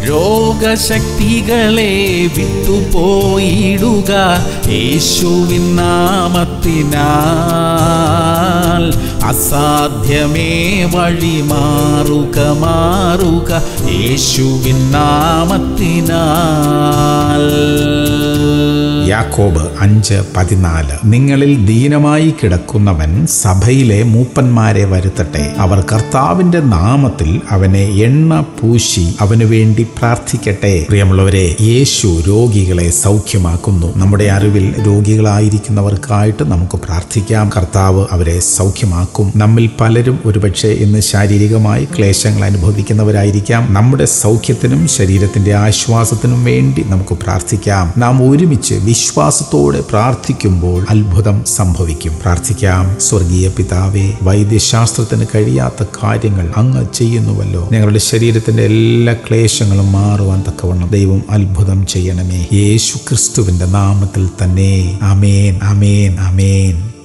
രോഗശക്തികളെ വിട്ടുപോയിടുക യേശുവിൻ നാമത്തിനാൽ അസാധ്യമേ വഴി മാറുക മാറുക യേശുവിൻ നാമത്തിനാൽ യാക്കോബ് അഞ്ച് പതിനാല് നിങ്ങളിൽ ദീനമായി കിടക്കുന്നവൻ സഭയിലെ മൂപ്പന്മാരെ വരുത്തട്ടെ അവർ കർത്താവിന്റെ നാമത്തിൽ അവനെ എണ്ണ പൂശി അവനു വേണ്ടി പ്രാർത്ഥിക്കട്ടെ പ്രിയമുള്ളവരെ യേശു രോഗികളെ സൗഖ്യമാക്കുന്നു നമ്മുടെ അറിവിൽ രോഗികളായിരിക്കുന്നവർക്കായിട്ട് നമുക്ക് പ്രാർത്ഥിക്കാം കർത്താവ് അവരെ സൗഖ്യമാക്കും നമ്മിൽ പലരും ഒരുപക്ഷെ ഇന്ന് ശാരീരികമായി ക്ലേശങ്ങൾ അനുഭവിക്കുന്നവരായിരിക്കാം നമ്മുടെ സൗഖ്യത്തിനും ശരീരത്തിന്റെ ആശ്വാസത്തിനും വേണ്ടി നമുക്ക് പ്രാർത്ഥിക്കാം നാം ഒരുമിച്ച് വിശ്വാസത്തോടെ പ്രാർത്ഥിക്കുമ്പോൾ അത്ഭുതം സംഭവിക്കും പ്രാർത്ഥിക്കാം സ്വർഗീയ പിതാവേ വൈദ്യശാസ്ത്രത്തിന് കഴിയാത്ത കാര്യങ്ങൾ അങ്ങ് ചെയ്യുന്നുവല്ലോ ഞങ്ങളുടെ ശരീരത്തിന്റെ എല്ലാ ക്ലേശങ്ങളും മാറുവാൻ തക്കവണ്ണം ദൈവം അത്ഭുതം ചെയ്യണമേ യേശു ക്രിസ്തുവിന്റെ നാമത്തിൽ തന്നെ അമേൻ അമേൻ അമേൻ